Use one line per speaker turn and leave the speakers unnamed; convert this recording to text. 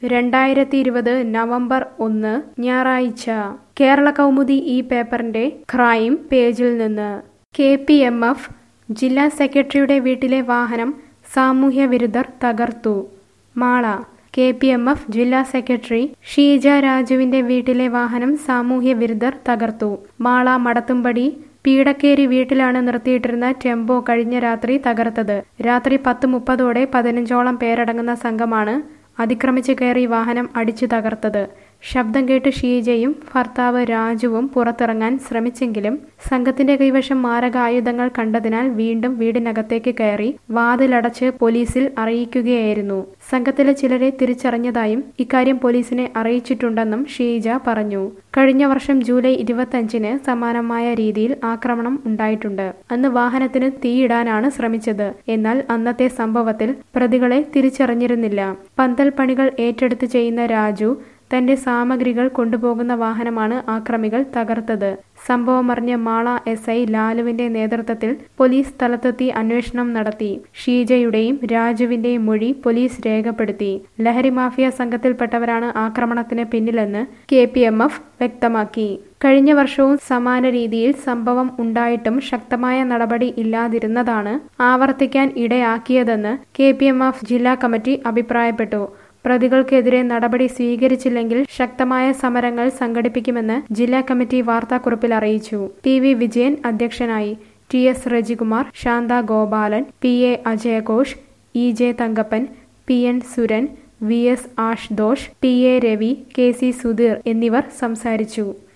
രണ്ടായിരത്തി ഇരുപത് നവംബർ ഒന്ന് ഞായറാഴ്ച കേരള കൗമുദി ഈ പേപ്പറിന്റെ ക്രൈം പേജിൽ നിന്ന് കെ പി എം എഫ് ജില്ലാ സെക്രട്ടറിയുടെ വീട്ടിലെ വാഹനം സാമൂഹ്യ വിരുദ്ധർ തകർത്തു Mala K P M F ജില്ലാ സെക്രട്ടറി ഷീജ രാജുവിന്റെ വീട്ടിലെ വാഹനം സാമൂഹ്യ വിരുദ്ധർ തകർത്തു മാള മടത്തുംപടി പീടക്കേരി വീട്ടിലാണ് നിർത്തിയിട്ടിരുന്ന ടെമ്പോ കഴിഞ്ഞ രാത്രി തകർത്തത് രാത്രി പത്ത് മുപ്പതോടെ പതിനഞ്ചോളം പേരടങ്ങുന്ന സംഘമാണ് അതിക്രമിച്ചു കയറി വാഹനം അടിച്ചു തകർത്തത് ശബ്ദം കേട്ട് ഷീജയും ഭർത്താവ് രാജുവും പുറത്തിറങ്ങാൻ ശ്രമിച്ചെങ്കിലും സംഘത്തിന്റെ കൈവശം മാരകായുധങ്ങൾ കണ്ടതിനാൽ വീണ്ടും വീടിനകത്തേക്ക് കയറി വാതിലടച്ച് പോലീസിൽ അറിയിക്കുകയായിരുന്നു സംഘത്തിലെ ചിലരെ തിരിച്ചറിഞ്ഞതായും ഇക്കാര്യം പോലീസിനെ അറിയിച്ചിട്ടുണ്ടെന്നും ഷീജ പറഞ്ഞു കഴിഞ്ഞ വർഷം ജൂലൈ ഇരുപത്തഞ്ചിന് സമാനമായ രീതിയിൽ ആക്രമണം ഉണ്ടായിട്ടുണ്ട് അന്ന് വാഹനത്തിന് തീയിടാനാണ് ശ്രമിച്ചത് എന്നാൽ അന്നത്തെ സംഭവത്തിൽ പ്രതികളെ തിരിച്ചറിഞ്ഞിരുന്നില്ല പന്തൽ പണികൾ ഏറ്റെടുത്ത് ചെയ്യുന്ന രാജു തന്റെ സാമഗ്രികൾ കൊണ്ടുപോകുന്ന വാഹനമാണ് ആക്രമികൾ തകർത്തത് സംഭവമറിഞ്ഞ മാള എസ് ഐ ലാലുവിന്റെ നേതൃത്വത്തിൽ പോലീസ് സ്ഥലത്തെത്തി അന്വേഷണം നടത്തി ഷീജയുടെയും രാജുവിന്റെയും മൊഴി പോലീസ് രേഖപ്പെടുത്തി ലഹരി മാഫിയ സംഘത്തിൽപ്പെട്ടവരാണ് ആക്രമണത്തിന് പിന്നിലെന്ന് കെ പി എം എഫ് വ്യക്തമാക്കി കഴിഞ്ഞ വർഷവും സമാന രീതിയിൽ സംഭവം ഉണ്ടായിട്ടും ശക്തമായ നടപടി ഇല്ലാതിരുന്നതാണ് ആവർത്തിക്കാൻ ഇടയാക്കിയതെന്ന് കെ പി എം എഫ് ജില്ലാ കമ്മിറ്റി അഭിപ്രായപ്പെട്ടു പ്രതികൾക്കെതിരെ നടപടി സ്വീകരിച്ചില്ലെങ്കിൽ ശക്തമായ സമരങ്ങൾ സംഘടിപ്പിക്കുമെന്ന് ജില്ലാ കമ്മിറ്റി വാർത്താക്കുറിപ്പിൽ അറിയിച്ചു പി വി വിജയൻ അധ്യക്ഷനായി T S Rajikumar Santha Gopalan P A അജയഘോഷ് E J Thankappan P N Suran V S Ashdosh P A Ravi K C Sudheer എന്നിവർ സംസാരിച്ചു